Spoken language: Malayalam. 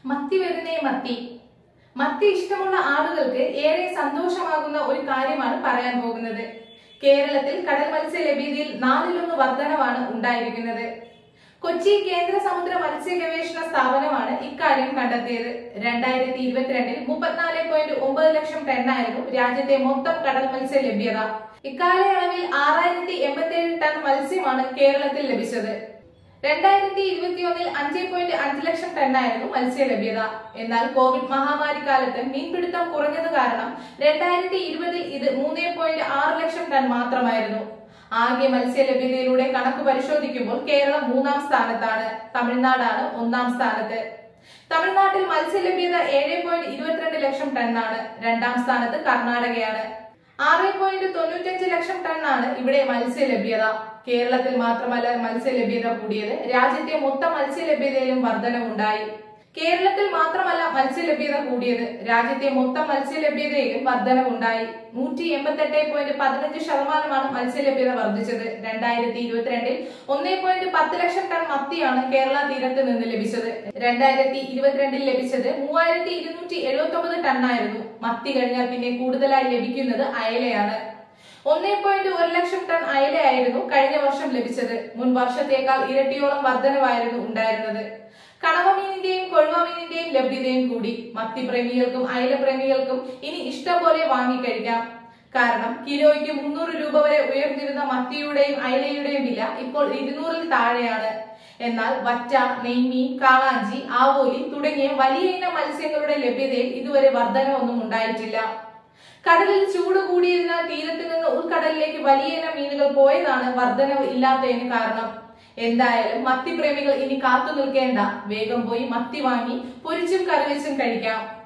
മത്തി വരുന്നേ മത്തി മത്തി ഇഷ്ടമുള്ള ആളുകൾക്ക് ഏറെ സന്തോഷമാകുന്ന ഒരു കാര്യമാണ് പറയാൻ പോകുന്നത് കേരളത്തിൽ കടൽ മത്സ്യ ലഭ്യതയിൽ നാലിലൊന്ന് വർധനവാണ് ഉണ്ടായിരിക്കുന്നത് കൊച്ചി കേന്ദ്ര സമുദ്ര മത്സ്യ ഗവേഷണ സ്ഥാപനമാണ് ഇക്കാര്യം കണ്ടെത്തിയത് രണ്ടായിരത്തി ഇരുപത്തിരണ്ടിൽ മുപ്പത്തിനാല് പോയിന്റ് ഒമ്പത് ലക്ഷം ടണ്ണായിരുന്നു രാജ്യത്തെ മൊത്തം കടൽ മത്സ്യ ലഭ്യത ഇക്കാലയളവിൽ ആറായിരത്തി എൺപത്തിയേഴ് ടൺ മത്സ്യമാണ് കേരളത്തിൽ ലഭിച്ചത് രണ്ടായിരത്തി ഇരുപത്തിയൊന്നിൽ അഞ്ച് പോയിന്റ് അഞ്ച് ലക്ഷം ടണ്ണായിരുന്നു മത്സ്യ ലഭ്യത എന്നാൽ കോവിഡ് മഹാമാരി കാലത്ത് മീൻപിടുത്തം കുറഞ്ഞത് കാരണം രണ്ടായിരത്തി ഇരുപതിൽ ഇത് മൂന്ന് പോയിന്റ് ആറ് ലക്ഷം ടൺ മാത്രമായിരുന്നു ആകെ മത്സ്യ ലഭ്യതയിലൂടെ കണക്ക് പരിശോധിക്കുമ്പോൾ കേരളം മൂന്നാം സ്ഥാനത്താണ് തമിഴ്നാടാണ് ഒന്നാം സ്ഥാനത്ത് തമിഴ്നാട്ടിൽ മത്സ്യ ലഭ്യത ഏഴ് പോയിന്റ് ഇരുപത്തിരണ്ട് ലക്ഷം ടണ്ണാണ് രണ്ടാം സ്ഥാനത്ത് കർണാടകയാണ് ആറ് പോയിന്റ് തൊണ്ണൂറ്റഞ്ച് ലക്ഷം ടണ്ണാണ് ഇവിടെ മത്സ്യ ലഭ്യത കേരളത്തിൽ മാത്രമല്ല മത്സ്യ ലഭ്യത കൂടിയത് രാജ്യത്തെ മൊത്തം മത്സ്യ ലഭ്യതയിലും വർധനവുണ്ടായി കേരളത്തിൽ മാത്രമല്ല മത്സ്യലഭ്യത കൂടിയത് രാജ്യത്തെ മൊത്തം മത്സ്യലഭ്യതയിലും വർധനവുണ്ടായി നൂറ്റി എൺപത്തെട്ട് പോയിന്റ് പതിനഞ്ച് ശതമാനമാണ് മത്സ്യലഭ്യത വർദ്ധിച്ചത് രണ്ടായിരത്തി ഇരുപത്തിരണ്ടിൽ ഒന്നേ പോയിന്റ് പത്ത് ലക്ഷം ടൺ മത്തിയാണ് കേരള തീരത്ത് നിന്ന് ലഭിച്ചത് രണ്ടായിരത്തി ഇരുപത്തിരണ്ടിൽ ലഭിച്ചത് മൂവായിരത്തി ഇരുന്നൂറ്റി എഴുപത്തി ഒമ്പത് ടണ്ണായിരുന്നു മത്തി കഴിഞ്ഞാൽ പിന്നെ കൂടുതലായി ലഭിക്കുന്നത് അയലയാണ് ഒന്നേ പോയിന്റ് ഒരു ലക്ഷം ടൺ അയലയായിരുന്നു കഴിഞ്ഞ വർഷം ലഭിച്ചത് മുൻ വർഷത്തേക്കാൾ ഇരട്ടിയോളം വർധനവായിരുന്നു ഉണ്ടായിരുന്നത് കണവമീനിന്റെയും കൊഴുവമീനിന്റെയും ലഭ്യതയും കൂടി മത്തിപ്രേമികൾക്കും അയലപ്രേമികൾക്കും ഇനി ഇഷ്ടം പോലെ വാങ്ങിക്കഴിക്കാം കാരണം കിലോയ്ക്ക് മുന്നൂറ് രൂപ വരെ ഉയർന്നിരുന്ന മത്തിയുടെയും അയലയുടെയും വില ഇപ്പോൾ ഇരുന്നൂറിൽ താഴെയാണ് എന്നാൽ വറ്റ നെയ്മീൻ കാളാഞ്ചി ആവോലി തുടങ്ങിയ വലിയ ഇനം മത്സ്യങ്ങളുടെ ലഭ്യതയിൽ ഇതുവരെ വർധനവൊന്നും ഉണ്ടായിട്ടില്ല കടലിൽ ചൂട് കൂടിയതിനാൽ തീരത്ത് നിന്ന് ഉൾക്കടലിലേക്ക് വലിയ ഇനം മീനുകൾ പോയതാണ് വർധനവ് ഇല്ലാത്തതിന് കാരണം എന്തായാലും മത്തിപ്രേമികൾ ഇനി കാത്തു നിൽക്കേണ്ട വേഗം പോയി മത്തി വാങ്ങി പൊരിച്ചും കറിവെച്ചും കഴിക്കാം